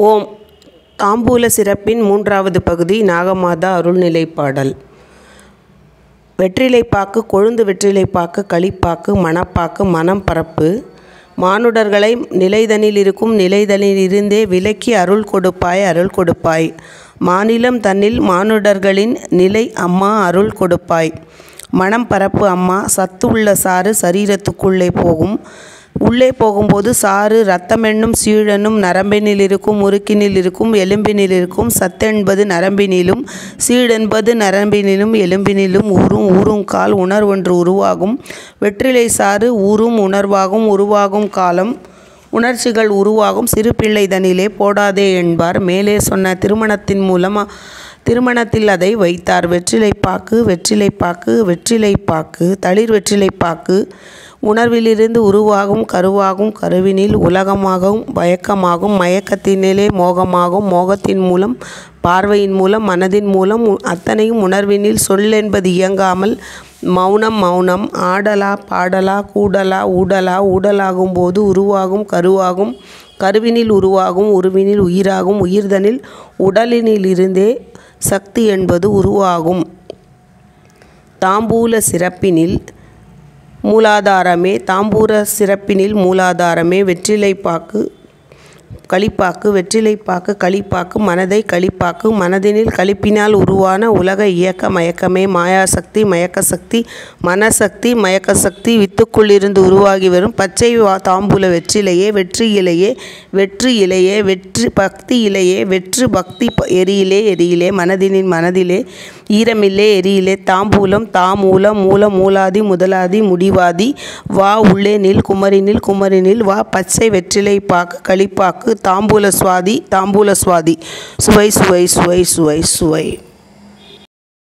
ஓம் தாம்பூல சிறப்பின் மூன்றாவது பகுதி நாகமாதா அருள்நிலைப்பாடல் வெற்றிலைப்பாக்கு கொழுந்து வெற்றிலைப்பாக்கு களிப்பாக்கு மணப்பாக்கு மனம் பரப்பு மானுடர்களை நிலைதனில் இருக்கும் நிலைதனிலிருந்தே விலக்கி அருள் கொடுப்பாய் அருள் கொடுப்பாய் மாநிலம் தன்னில் மானுடர்களின் நிலை அம்மா அருள் கொடுப்பாய் மனம் பரப்பு அம்மா சத்து உள்ள சாறு சரீரத்துக்குள்ளே போகும் உள்ளே போகும்போது சாறு இரத்தமென்னும் சீழனும் நரம்பினில் இருக்கும் உறுக்கினில் இருக்கும் எலும்பினில் இருக்கும் சத்தென்பது நரம்பினிலும் சீழென்பது நரம்பினிலும் எலும்பினிலும் ஊறும் ஊறும் கால் உணர்வொன்று உருவாகும் வெற்றிலை சாறு ஊறும் உணர்வாகும் உருவாகும் காலம் உணர்ச்சிகள் உருவாகும் சிறு பிள்ளைதனிலே போடாதே என்பார் மேலே சொன்ன திருமணத்தின் மூலம் திருமணத்தில் அதை வைத்தார் வெற்றிலைப்பாக்கு வெற்றிலைப்பாக்கு வெற்றிலைப்பாக்கு தளிர் வெற்றிலைப்பாக்கு உணர்விலிருந்து உருவாகும் கருவாகும் கருவினில் உலகமாகவும் மயக்கமாகும் மயக்கத்தினிலே மோகமாகும் மோகத்தின் மூலம் பார்வையின் மூலம் மனதின் மூலம் அத்தனையும் உணர்வினில் சொல்லென்பது இயங்காமல் மௌனம் மௌனம் ஆடலா பாடலா கூடலா ஊடலா ஊடலாகும் போது உருவாகும் கருவாகும் கருவினில் உருவாகும் உருவினில் உயிராகும் உயிர்தனில் உடலினிலிருந்தே சக்தி என்பது உருவாகும் தாம்பூல சிறப்பினில் மூலாதாரமே தாம்பூர சிறப்பினில் மூலாதாரமே வெற்றிலைப்பாக்கு களிப்பாக்கு வெற்றிலைப்பாக்கு களிப்பாக்கு மனதை களிப்பாக்கு மனதினில் களிப்பினால் உருவான உலக இயக்க மயக்கமே மாயாசக்தி மயக்க சக்தி மனசக்தி மயக்க சக்தி வித்துக்குள்ளிருந்து உருவாகி வரும் பச்சை வா தாம்பூல வெற்றிலையே வெற்றி இலையே வெற்றி இலையே வெற்றி பக்தி இலையே வெற்று பக்தி எரியிலே எரியிலே மனதினின் மனதிலே ஈரமில்லே எரியிலே தாம்பூலம் தாமூலம் மூல மூலாதி முதலாதி முடிவாதி வா உள்ளே நில் குமரினில் குமரினில் வா பச்சை வெற்றிலை பாக்கு களிப்பாக்கு தாம்பூல சுவாதி தாம்பூல சுவாதி சுவை சுவை சுவை சுவை சுவை